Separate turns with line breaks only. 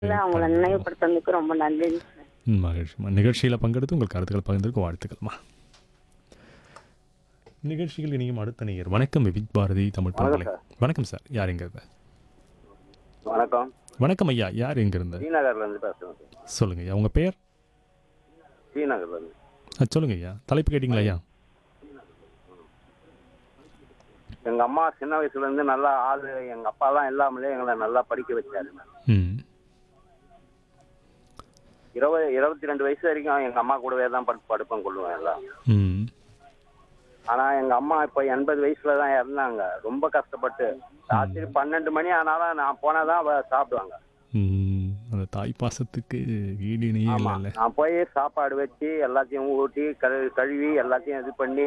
அவங்கள நினைவுபடுத்துறதுக்கு ரொம்ப நன்றி
ம், மகிழ்ச்சிம்மா நிகழ்ச்சியில் பங்கெடுத்து உங்கள் கருத்துக்கள் பகிர்ந்ததுக்கு வாழ்த்துக்கள்மா நிகழ்ச்சியில் இனியும் அடுத்த நேயர் வணக்கம் விபிக் பாரதி தமிழ் பண்பலை வணக்கம் சார் யார் எங்க இருந்து
வணக்கம்
வணக்கம் ஐயா யார் எங்க இருந்து
ஸ்ரீநகர்ல இருந்து பேசுறேன் சார்
சொல்லுங்க ஐயா உங்க பெயர்
ஸ்ரீநகர்ல இருந்து
ஆ, சொல்லுங்க ஐயா தலைப்பு கேட்டிங்களா ஐயா
எங்க அம்மா சின்ன வயசுல இருந்து நல்லா ஆளு எங்க அப்பா எல்லாம் எல்லாமே எங்களை நல்லா படிக்க வச்சாரு
ம்
இருபது இருபத்தி ரெண்டு வயசு வரைக்கும் எங்க அம்மா கூடவே தான் படு படுப்பேன் கொள்ளுவேன் எல்லாம்
ம்
ஆனா எங்க அம்மா இப்ப எண்பது வயசுல தான் இறந்தாங்க ரொம்ப கஷ்டப்பட்டு ராத்திரி பன்னெண்டு மணி ஆனாலும் நான் போனாதான் அவ சாப்பிடுவாங்க
ம், அந்த தாய் பாசத்துக்கு ஈடு இணையே
ஆமா
இல்லைல்ல
நான் போய் சாப்பாடு வச்சு எல்லாத்தையும் ஊட்டி கழு கழுவி எல்லாத்தையும் இது பண்ணி